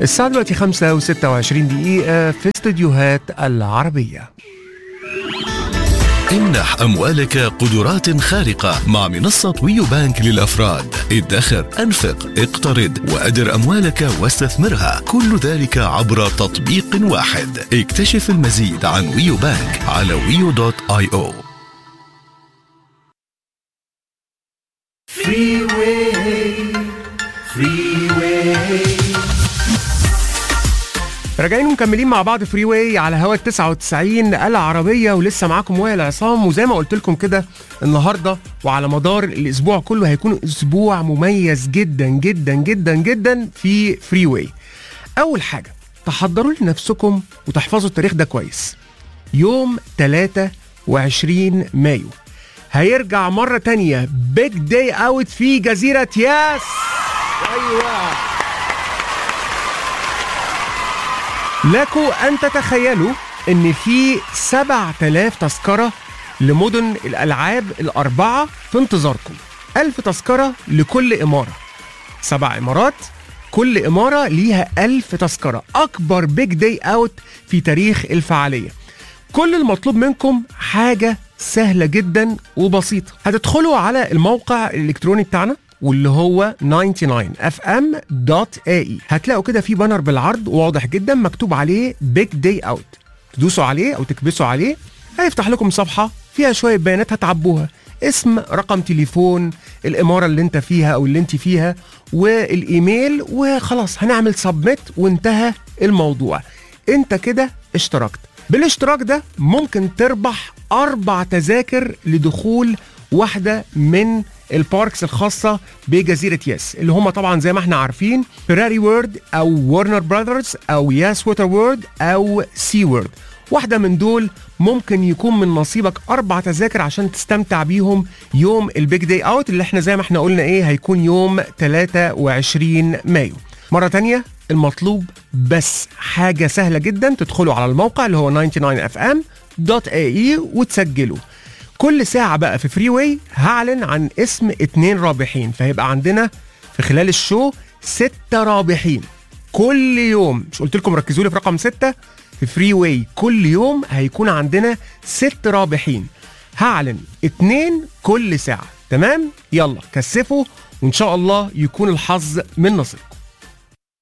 الساعة دلوقتي 5 و26 دقيقة في استديوهات العربية امنح أموالك قدرات خارقة مع منصة ويو بانك للأفراد ادخر أنفق اقترض وأدر أموالك واستثمرها كل ذلك عبر تطبيق واحد اكتشف المزيد عن ويو بانك على ويو دوت اي او راجعين ومكملين مع بعض فري واي على هوا ال 99 العربيه ولسه معاكم وائل عصام وزي ما قلت لكم كده النهارده وعلى مدار الاسبوع كله هيكون اسبوع مميز جدا جدا جدا جدا في فري واي. اول حاجه تحضروا لنفسكم وتحفظوا التاريخ ده كويس. يوم 23 مايو هيرجع مره تانية بيج داي اوت في جزيره ياس. ايوه لكم أن تتخيلوا إن في 7000 تذكرة لمدن الألعاب الأربعة في انتظاركم 1000 تذكرة لكل إمارة سبع إمارات كل إمارة ليها 1000 تذكرة أكبر بيج داي أوت في تاريخ الفعالية كل المطلوب منكم حاجة سهلة جدا وبسيطة هتدخلوا على الموقع الإلكتروني بتاعنا واللي هو 99fm.ae هتلاقوا كده في بانر بالعرض واضح جدا مكتوب عليه بيج داي اوت تدوسوا عليه او تكبسوا عليه هيفتح لكم صفحه فيها شويه بيانات هتعبوها اسم رقم تليفون الاماره اللي انت فيها او اللي انت فيها والايميل وخلاص هنعمل سبميت وانتهى الموضوع انت كده اشتركت بالاشتراك ده ممكن تربح اربع تذاكر لدخول واحده من الباركس الخاصه بجزيره ياس اللي هم طبعا زي ما احنا عارفين فيراري وورد او ورنر براذرز او ياس ووتر وورد او سي وورد واحده من دول ممكن يكون من نصيبك اربع تذاكر عشان تستمتع بيهم يوم البيج داي اوت اللي احنا زي ما احنا قلنا ايه هيكون يوم 23 مايو مره تانية المطلوب بس حاجه سهله جدا تدخلوا على الموقع اللي هو 99fm.ae وتسجلوا كل ساعة بقى في فري واي هعلن عن اسم اتنين رابحين فهيبقى عندنا في خلال الشو ستة رابحين كل يوم مش قلت لكم ركزوا لي في رقم ستة في فري واي كل يوم هيكون عندنا ست رابحين هعلن اتنين كل ساعة تمام يلا كثفوا وان شاء الله يكون الحظ من نصيبكم